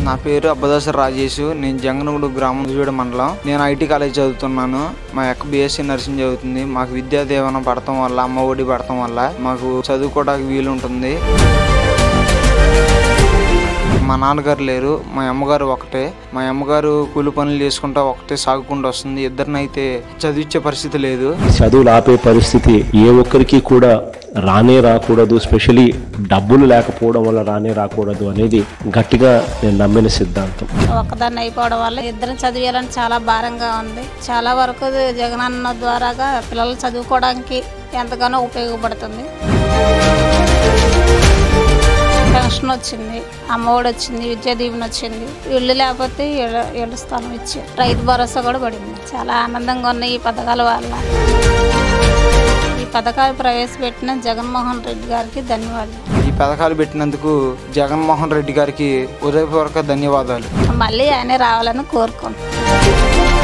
నా పేరు అబ్బదాస రాజేష్ నేను జంగనగూడు గ్రామం చూడ మండలం నేను ఐటీ కాలేజ్ చదువుతున్నాను మా యొక్క బీఎస్సీ నర్సింగ్ చదువుతుంది మాకు విద్యా దీవెన పడటం వల్ల అమ్మ ఒడి పడటం వల్ల మాకు చదువుకోవడానికి వీలు ఉంటుంది మా నాన్నగారు లేరు మా అమ్మగారు ఒకటే మా అమ్మగారు కూలి పనులు చేసుకుంటా ఒకటే సాగుకుంటూ వస్తుంది ఇద్దరినైతే చదివించే పరిస్థితి లేదు చదువులు ఆపే పరిస్థితి ఏ ఒక్కరికి కూడా రానే రాకూడదు స్పెషలీ డబ్బులు లేకపోవడం వల్ల రానే రాకూడదు అనేది గట్టిగా నేను నమ్మిన సిద్ధాంతం ఒక్కదాన్ని అయిపోవడం వల్ల ఇద్దరు చదివేయాలని చాలా భారంగా ఉంది చాలా వరకు జగనన్న ద్వారాగా పిల్లలు చదువుకోవడానికి ఎంతగానో ఉపయోగపడుతుంది పెన్షన్ వచ్చింది అమ్మఒడి వచ్చింది విద్యా దీవెన వచ్చింది ఇల్లు లేకపోతే ఇళ్ళ ఇళ్ళ స్థలం ఇచ్చి రైతు భరోసా కూడా పడింది చాలా ఆనందంగా ఉన్నాయి ఈ పథకాల వల్ల ఈ పథకాలు ప్రవేశపెట్టిన జగన్మోహన్ రెడ్డి గారికి ధన్యవాదాలు ఈ పథకాలు పెట్టినందుకు జగన్మోహన్ రెడ్డి గారికి హృదయపూర్వక ధన్యవాదాలు మళ్ళీ ఆయనే రావాలని కోరుకుంటున్నాను